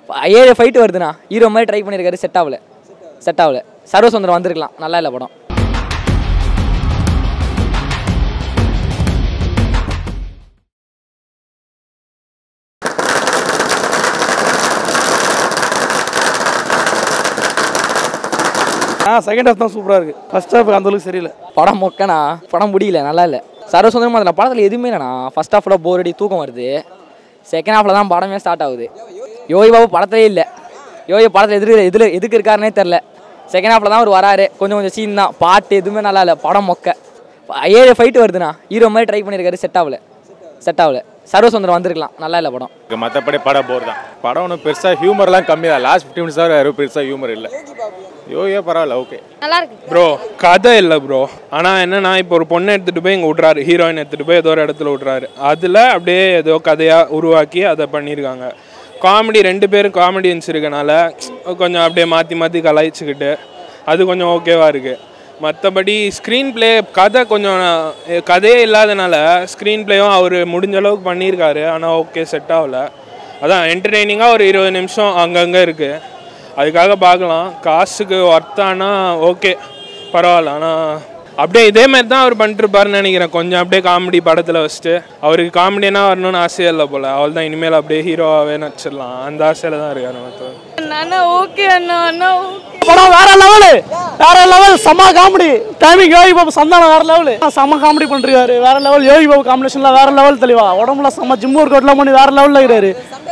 ஏழு ஃபைட்டு வருதுண்ணா ஹீரோ மாதிரி ட்ரை பண்ணியிருக்காரு செட் ஆகல செட் ஆகல சர்வசுந்தரம் வந்திருக்கலாம் நல்லா இல்லை படம் ஆ செகண்ட் ஹாஃப் தான் சூப்பராக இருக்குது ஃபர்ஸ்ட் ஹாஃப் அந்த அளவுக்கு சரியில்லை படம் மொக்கண்ணா படம் முடியல நல்லா இல்லை சர்வசுந்தரம் அதில் படத்தில் எதுவுமே இல்லைண்ணா ஃபர்ஸ்ட் ஹாஃபில் போர் அடி தூக்கம் வருது செகண்ட் ஹாஃபில் தான் படமே ஸ்டார்ட் ஆகுது யோகி பாபு படத்திலே இல்லை யோகி படத்தில் எதிர்க்கு எதில் எதுக்கு இருக்காருனே தெரில செகண்ட் ஹாஃபில் தான் அவர் வராரு கொஞ்சம் கொஞ்சம் சீன் தான் பாட்டு எதுவுமே நல்லா இல்லை படம் மொக்க ஏழு ஃபைட்டு வருதுண்ணா ஹீரோ மாதிரி ட்ரை பண்ணியிருக்காரு செட் ஆகல செட் ஆகல சர்வசுந்தரம் வந்திருக்கலாம் நல்லா இல்லை படம் மற்றபடி படம் போர் தான் படம் ஒன்றும் பெருசாக ஹியூமர்லாம் கம்மி தான் லாஸ்ட் ஃபிஃப்டி மினிட்ஸ் தான் யாரும் பெருசாக ஹியூமர் இல்லை யோகியா பரவாயில்ல ஓகே நல்லா இருக்கு ப்ரோ கதை இல்லை ப்ரோ ஆனால் என்னன்னா இப்போ ஒரு பொண்ணை எடுத்துகிட்டு போய் இங்கே விட்றாரு ஹீரோயின் எடுத்துகிட்டு போய் ஏதோ ஒரு இடத்துல விட்றாரு அதில் அப்படியே ஏதோ கதையாக உருவாக்கி அதை பண்ணியிருக்காங்க காமெடி ரெண்டு பேரும் காமெடியன்ஸ் இருக்கனால கொஞ்சம் அப்படியே மாற்றி மாற்றி கலாய்ச்சிக்கிட்டு அது கொஞ்சம் ஓகேவாக இருக்குது மற்றபடி ஸ்க்ரீன் ப்ளே கதை கொஞ்சம் அஹ், கதையே இல்லாதனால ஸ்க்ரீன் ப்ளேயும் அவர் முடிஞ்ச அளவுக்கு பண்ணியிருக்காரு ஆனால் ஓகே செட் ஆகல அதான் என்டர்டெய்னிங்காக ஒரு இருபது நிமிஷம் அங்கங்கே இருக்குது அதுக்காக பார்க்கலாம் காசுக்கு ஒர்த்தானா ஓகே பரவாயில்ல ஆனால் அப்படியே இதே மாதிரி தான் அவர் பண்ணிட்டுருப்பாருன்னு நினைக்கிறேன் கொஞ்சம் அப்படியே காமெடி படத்தில் வச்சுட்டு அவருக்கு காமெடினா வரணும்னு ஆசையே இல்லை போல் அவள் தான் இனிமேல் அப்படியே ஹீரோவாகவே நடிச்சிடலாம் அந்த ஆசையில் தான் இருக்காரு மற்ற அண்ணா ஓகே அண்ணா அண்ணா ஓகே படம் வேற லெவலு வேற லெவல் செம்ம காமெடி டைமிங் யோகி பாபு சந்தானம் வேற லெவலு செம்ம காமெடி பண்ணிருக்காரு வேற லெவல் யோகி பாபு காம்பினேஷன்ல வேற லெவல் தெளிவா உடம்புல செம்ம ஜிம் ஒர்க் அவுட்லாம் பண்ணி வேற லெவலில் இருக்கிறாரு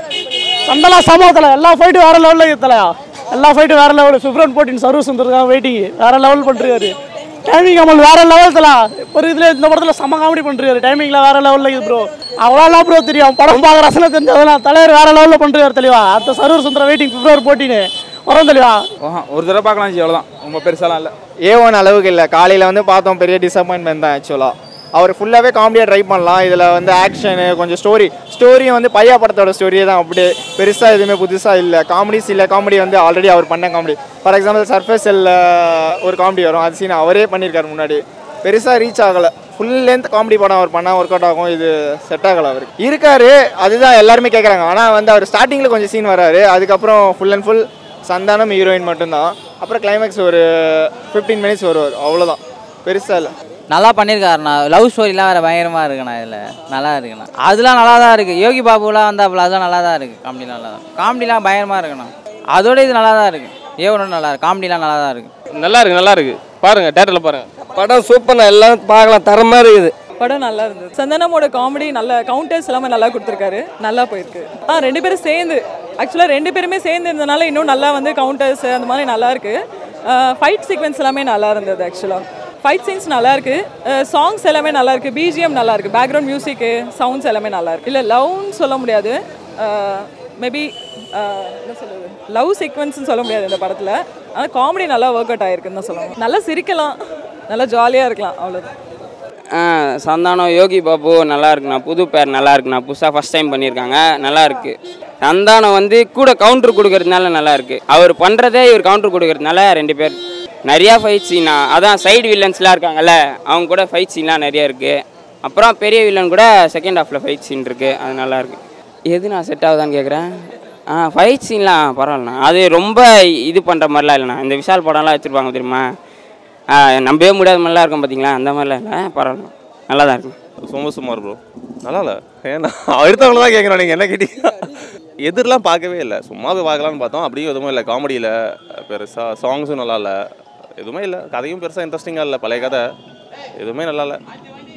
சந்தலாம் சமூகத்தில் எல்லா ஃபைட்டும் வேற லெவலில் இருக்கிறலையா எல்லா ஃபைட்டும் வேற லெவல் பிப்ரவரி போர்ட்டின் சர்வீஸ் வந்துருக்காங்க வெயிட்டிங் வேற லெவல் பண்ணிருக்காரு டைமிங் அமல் வேற லெவல் தலா ஒரு இதுல இந்த படத்துல செம்ம காமெடி பண்ணிருக்காரு டைமிங்ல வேற லெவல்ல இருக்குது ப்ரோ அவ்வளோலாம் ப்ரோ தெரியும் படம் பார்க்குற ரசனை தெரிஞ்சதெல்லாம் தலைவர் வேற லெவலில் பண்ணிருக்காரு தெளிவா அடுத்த சர்வர் சுந்தர வெயிட்டிங் பிப்ரவரி போர்ட்டின்னு வரோம் தெளிவா ஒரு தடவை பார்க்கலாம் ஜி அவ்வளோதான் ரொம்ப பெருசாலாம் இல்லை ஏ ஒன் அளவுக்கு இல்லை காலையில் வந்து பார்த்தோம் பெரிய டிசப்பாயின்மெண்ட் தான் ஆக்சுவலாக அவர் ஃபுல்லாகவே காமெடியாக ட்ரை பண்ணலாம் இதில் வந்து ஆக்ஷனு கொஞ்சம் ஸ்டோரி ஸ்டோரியும் வந்து பையா படத்தோட ஸ்டோரியே தான் அப்படியே பெருசாக எதுவுமே புதுசாக இல்லை காமெடிஸ் இல்லை காமெடி வந்து ஆல்ரெடி அவர் பண்ண காமெடி ஃபார் எக்ஸாம்பிள் சர்ஃபேஸில் ஒரு காமெடி வரும் அது சீன் அவரே பண்ணியிருக்காரு முன்னாடி பெருசாக ரீச் ஆகலை ஃபுல் லென்த் காமெடி படம் அவர் பண்ணால் ஒர்க் அவுட் ஆகும் இது செட் ஆகலை அவருக்கு இருக்காரு அதுதான் எல்லாருமே கேட்குறாங்க ஆனால் வந்து அவர் ஸ்டார்டிங்கில் கொஞ்சம் சீன் வராரு அதுக்கப்புறம் full and full Santhanam heroine மட்டும்தான் அப்புறம் கிளைமேக்ஸ் ஒரு ஃபிஃப்டீன் மினிட்ஸ் வருவார் அவ்வளோதான் பெருசாக இல்லை நல்லா பண்ணியிருக்காருண்ணா லவ் ஸ்டோரிலாம் வேறு பயங்கரமாக இருக்குண்ணா இதில் நல்லா இருக்குண்ணா அதெல்லாம் நல்லா தான் இருக்குது யோகி பாபுலாம் வந்தாப்புல அதெல்லாம் நல்லா தான் இருக்குது காமெடிலாம் நல்லா தான் காமெடிலாம் பயங்கரமாக இருக்குண்ணா அதோட இது நல்லா தான் இருக்குது ஏவனும் நல்லா இருக்கு காமெடிலாம் நல்லா தான் இருக்குது நல்லா இருக்கு நல்லா இருக்கு பாருங்க தேட்டரில் பாருங்க படம் சூப்பர் எல்லாம் பார்க்கலாம் தரமாக இருக்குது படம் நல்லா இருந்தது சந்தனமோட காமெடி நல்ல கவுண்டர்ஸ் எல்லாமே நல்லா கொடுத்துருக்காரு நல்லா போயிருக்கு ஆ ரெண்டு பேரும் சேர்ந்து ஆக்சுவலாக ரெண்டு பேருமே சேர்ந்து இருந்தனால இன்னும் நல்லா வந்து கவுண்டர்ஸ் அந்த மாதிரி நல்லா இருக்கு ஃபைட் சீக்வன்ஸ் எல்லாமே நல்லா இருந்தது ஆக்சுவலாக ஃபைட் சீன்ஸ் நல்லா இருக்கு சாங்ஸ் எல்லாமே நல்லா இருக்கு பிஜிஎம் நல்லா இருக்கு பேக்ரவுண்ட் மியூசிக்கு சவுண்ட்ஸ் எல்லாமே நல்லா இருக்கு இல்லை லவ்னு சொல்ல முடியாது மேபி என்ன சொல்றது லவ் சீக்வன்ஸ்னு சொல்ல முடியாது இந்த படத்தில் ஆனால் காமெடி நல்லா ஒர்க் அவுட் ஆயிருக்குன்னு தான் சொல்லணும் நல்லா சிரிக்கலாம் நல்லா ஜாலியாக இருக்கலாம் அவ்வளோதான் சந்தானம் யோகி பாபு நல்லா இருக்குண்ணா புது பேர் நல்லா இருக்குண்ணா புதுசாக ஃபஸ்ட் டைம் பண்ணியிருக்காங்க நல்லா இருக்கு சந்தானம் வந்து கூட கவுண்டர் கொடுக்கறதுனால நல்லா இருக்கு அவர் பண்ணுறதே இவர் கவுண்டர் கொடுக்கறதுனால ரெண்டு பேர் நிறையா ஃபைட் சீனா அதான் சைடு வில்லன்ஸ்லாம் இருக்காங்கல்ல அவங்க கூட ஃபைட் சீன்லாம் நிறைய இருக்குது அப்புறம் பெரிய வில்லன் கூட செகண்ட் ஹாஃபில் ஃபைட் சீன் இருக்குது அது நல்லா இருக்கு எது நான் செட் ஆகுதான்னு கேட்குறேன் ஆ ஃபைட் சீன்லாம் பரவாயில்லண்ணா அது ரொம்ப இது பண்ணுற மாதிரிலாம் இல்லைண்ணா இந்த விஷால் படம்லாம் வச்சுருப்பாங்க தெரியுமா ஆ, நம்பவே முடியாத மாதிரிலாம் இருக்கும் பார்த்தீங்களா அந்த மாதிரிலாம் இல்லை பரவாயில்ல நல்லா தான் இருக்கும் சும்மா சுமார் ப்ரோ நல்லா இல்லை ஏன்னா அடுத்தவங்கள தான் கேட்குறோம் நீங்கள் என்ன கேட்டீங்க எதிரெலாம் பார்க்கவே இல்லை சும்மா போய் பார்க்கலான்னு பார்த்தோம் அப்படியும் எதுவும் இல்லை காமெடியில் பெருசாக சாங்ஸும் நல்லா இல்லை எதுவுமே இல்லை கதையும் பெருசாக இன்ட்ரெஸ்டிங்காக இல்லை பழைய கதை எதுவுமே நல்லா இல்லை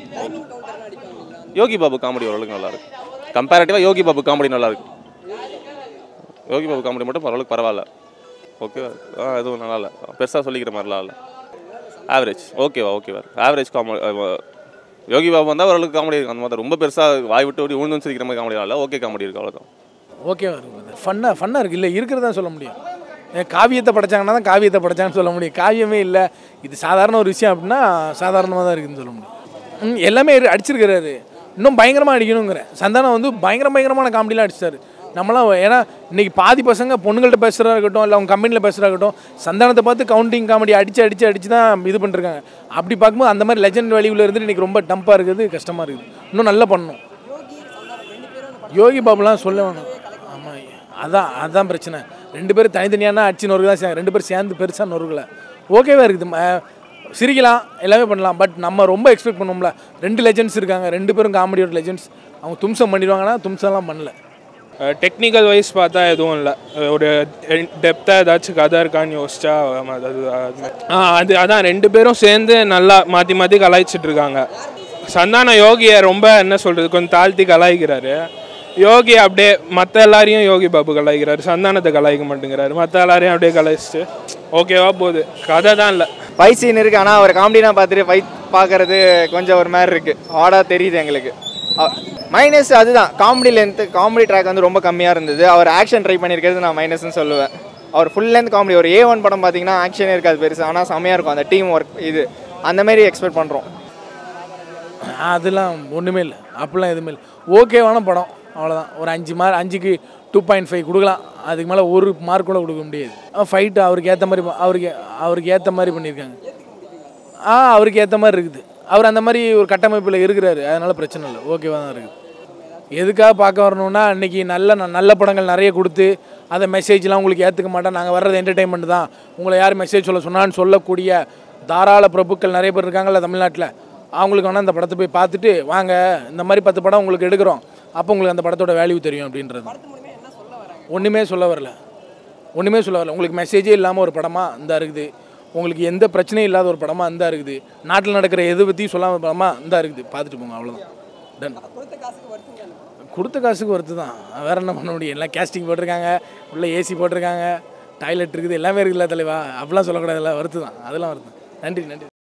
யோகி பாபு காமெடி ஓரளவுக்கு நல்லா இருக்கு கம்பேரிட்டிவாக யோகி பாபு காமெடி நல்லா இருக்கு யோகி பாபு காமெடி மட்டும் ஓரளவுக்கு பரவாயில்ல ஓகே ஆ எதுவும் நல்லா இல்லை பெருசாக சொல்லிக்கிற மாதிரிலாம் இல்லை ஆவரேஜ் ஓகேவா ஓகேவா ஆவரேஜ் காமெடி யோகி பாபு வந்தால் ஓரளவுக்கு காமெடி இருக்கு அந்த மாதிரி ரொம்ப பெருசாக வாய் விட்டு ஓடி உழுந்து சிரிக்கிற மாதிரி காமெடி இல்லை ஓகே காமெடி இருக்கு அவ்வளோதான் ஓகேவா இருக்கு ஃபன்னாக ஃபன்னாக இருக்குது இல்லை இருக்கிறதா சொல்ல முடியும் ஏன் காவியத்தை படைச்சாங்கன்னா தான் காவியத்தை படைச்சாங்கன்னு சொல்ல முடியும் காவியமே இல்லை இது சாதாரண ஒரு விஷயம் அப்படின்னா சாதாரணமாக தான் இருக்குதுன்னு சொல்ல முடியும் ம், எல்லாமே இரு- அடிச்சிருக்கிறாரு இன்னும் பயங்கரமாக அடிக்கணுங்கிறேன் சந்தானம் வந்து பயங்கர பயங்கரமான காமெடிலாம் அடிச்சிட்டாரு நம்மளாம் ஏன்னா இன்னைக்கு பாதி பசங்க பொண்ணுங்கள்ட்ட பேசுகிறதா இருக்கட்டும் இல்லை அவங்க கம்பெனியில் பேசுகிறதா இருக்கட்டும் சந்தானத்தை பார்த்து கவுண்டிங் காமெடி அடித்து அடித்து அடித்து தான் இது பண்ணிருக்காங்க அப்படி பார்க்கும்போது அந்த மாதிரி லெஜண்ட் வேல்யூவில் இருந்துட்டு இன்றைக்கி ரொம்ப டம்ப்பாக இருக்குது கஷ்டமாக இருக்குது இன்னும் நல்லா பண்ணணும் யோகி பாபுலாம் சொல்ல வேணும் ஆமாம் அதான் அதான் பிரச்சனை ரெண்டு பேரும் தனித்தனியான அடிச்சு நொறுக்கு தான் செய்வாங்க ரெண்டு பேரும் சேர்ந்து பெருசாக நொறுக்கல ஓகேவா இருக்குது ம- சிரிக்கலாம் எல்லாமே பண்ணலாம் பட் நம்ம ரொம்ப எக்ஸ்பெக்ட் பண்ணுவோம்ல ரெண்டு லெஜெண்ட்ஸ் இருக்காங்க ரெண்டு பேரும் காமெடியோட லெஜெண்ட்ஸ் அவங்க தும்சம் பண்ணிடுவாங்கன்னா தும்சம்லாம் பண்ணல டெக்னிக்கல் வைஸ் பார்த்தா எதுவும் இல்லை ஒரு டெப்த்தாக ஏதாச்சும் கதை இருக்கான்னு யோசிச்சா ஆமா, அது அது- ஆ அது அதான் ரெண்டு பேரும் சேர்ந்து நல்லா மாற்றி மாற்றி கலாய்ச்சிட்டு இருக்காங்க சந்தான யோகியை ரொம்ப என்ன சொல்கிறது கொஞ்சம் தாழ்த்தி கலாய்க்கிறாரு யோகி அப்படியே மற்ற எல்லாரையும் யோகி பாபு கலாய்க்கிறாரு சந்தானத்தை கலாய்க்க மாட்டேங்கிறாரு மற்ற எல்லாரையும் அப்படியே கலாய்ச்சிட்டு ஓகேவா போகுது கதை தான் இல்லை ஃபைட் சீன் இருக்குது ஆனால் அவர் காமெடிலாம் பார்த்துட்டு ஃபைட் பார்க்கறது கொஞ்சம் ஒரு மாதிரி இருக்குது ஆடாக தெரியுது எங்களுக்கு மைனஸ் அதுதான் காமெடி லென்த்து காமெடி ட்ராக் வந்து ரொம்ப கம்மியாக இருந்தது அவர் ஆக்ஷன் ட்ரை பண்ணியிருக்கிறது நான் மைனஸ்னு சொல்லுவேன் அவர் ஃபுல் லென்த் காமெடி ஒரு ஏ ஒன் படம் பார்த்தீங்கன்னா ஆக்ஷனே இருக்காது பெருசு ஆனால் செம்மையாக இருக்கும் அந்த டீம் ஒர்க் இது அந்த மாதிரி எக்ஸ்பெக்ட் பண்ணுறோம் அதெல்லாம் ஒன்றுமே இல்லை அப்படிலாம் எதுவுமே இல்லை ஓகேவான படம் அவ்வளோதான் ஒரு அஞ்சு மார்க் அஞ்சுக்கு டூ பாயிண்ட் ஃபைவ் கொடுக்கலாம் அதுக்கு மேலே ஒரு மார்க் கூட கொடுக்க முடியாது ஃபைட்டு அவருக்கு ஏற்ற மாதிரி ப- அவருக்கு அவருக்கு ஏற்ற மாதிரி பண்ணியிருக்காங்க ஆ அவருக்கு ஏற்ற மாதிரி இருக்குது அவர் அந்த மாதிரி ஒரு கட்டமைப்பில் இருக்கிறாரு அதனால பிரச்சனை இல்லை ஓகேவா தான் இருக்குது எதுக்காக பார்க்க வரணும்னா அன்றைக்கி நல்ல ந- நல்ல படங்கள் நிறைய கொடுத்து அதை மெசேஜ்லாம் உங்களுக்கு ஏற்றுக்க மாட்டேன் நாங்கள் வர்றது என்டர்டைன்மெண்ட் தான் உங்களை யார் மெசேஜ் சொல்ல சொன்னான்னு சொல்லக்கூடிய தாராள பிரபுக்கள் நிறைய பேர் இருக்காங்கல்ல தமிழ்நாட்டில் அவங்களுக்கு வேணால் இந்த படத்தை போய் பார்த்துட்டு வாங்க இந்த மாதிரி பத்து படம் உங்களுக்கு எடுக்கிறோம் அப்போ உங்களுக்கு அந்த படத்தோட வேல்யூ தெரியும் அப்படின்றது ஒன்றுமே சொல்ல வரல ஒன்றுமே சொல்ல வரல உங்களுக்கு மெசேஜே இல்லாமல் ஒரு படமாக இந்த இருக்குது உங்களுக்கு எந்த பிரச்சனையும் இல்லாத ஒரு படமாக இந்த இருக்குது நாட்டில் நடக்கிற எது பற்றியும் சொல்லாமல் படமாக இந்த இருக்குது பார்த்துட்டு போங்க அவ்வளோதான் டன் கொடுத்த காசுக்கு ஒருத்து தான் வேற என்ன பண்ண முடியும் எல்லாம் கேஸ்டிங் போட்டிருக்காங்க உள்ள ஏசி போட்டிருக்காங்க டாய்லெட் இருக்குது எல்லாமே இருக்குல்ல தலைவா அப்படிலாம் சொல்லக்கூடாதுல்ல வருத்து தான் அதெல்லாம் வருது நன்றி நன்றி